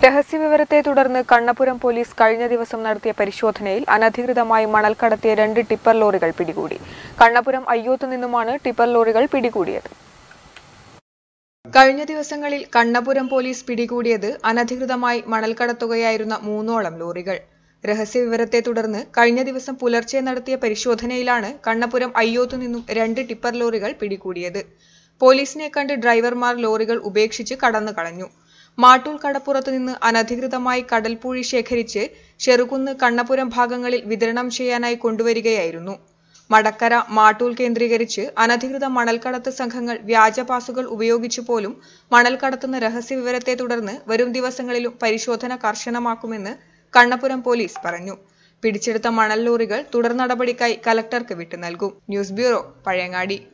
രഹസ്യവിവരത്തെ തുടർന്ന് കണ്ണപുരം പോലീസ് കഴിഞ്ഞ ദിവസം നടത്തിയ പരിശോധനയിൽ അനധികൃതമായി മണൽ കടത്തിയ രണ്ട് ടിപ്പർ ലോറികൾ പിടികൂടി കണ്ണപുരം അയ്യോത്തു നിന്നുമാണ് ടിപ്പർ ലോറികൾ പിടികൂടിയത് കഴിഞ്ഞ ദിവസങ്ങളിൽ കണ്ണപുരം പോലീസ് പിടികൂടിയത് അനധികൃതമായി മണൽ കടത്തുകയായിരുന്ന മൂന്നോളം ലോറികൾ രഹസ്യവിവരത്തെ തുടർന്ന് കഴിഞ്ഞ ദിവസം പുലർച്ചെ നടത്തിയ പരിശോധനയിലാണ് കണ്ണപുരം അയ്യോത്തു നിന്നും രണ്ട് ടിപ്പർ ലോറികൾ പിടികൂടിയത് പോലീസിനെ കണ്ട് ഡ്രൈവർമാർ ലോറികൾ ഉപേക്ഷിച്ച് കടന്നു കളഞ്ഞു മാട്ടൂൽ കടപ്പുറത്ത് നിന്ന് അനധികൃതമായി കടൽപ്പൂഴി ശേഖരിച്ച് ചെറുകുന്ന് കണ്ണപുരം ഭാഗങ്ങളിൽ വിതരണം ചെയ്യാനായി കൊണ്ടുവരികയായിരുന്നു മടക്കര മാട്ടൂൽ കേന്ദ്രീകരിച്ച് അനധികൃത മണൽക്കടത്ത് സംഘങ്ങൾ വ്യാജ പാസുകൾ ഉപയോഗിച്ചു പോലും മണൽ കടത്തുന്ന രഹസ്യവിവരത്തെ തുടർന്ന് വരും ദിവസങ്ങളിലും പരിശോധന കർശനമാക്കുമെന്ന് കണ്ണപുരം പോലീസ് പറഞ്ഞു പിടിച്ചെടുത്ത മണൽ ലോറികൾ തുടർ നടപടിക്കായി കലക്ടർക്ക് വിട്ടു നൽകും ന്യൂസ് ബ്യൂറോ പഴയങ്ങാടി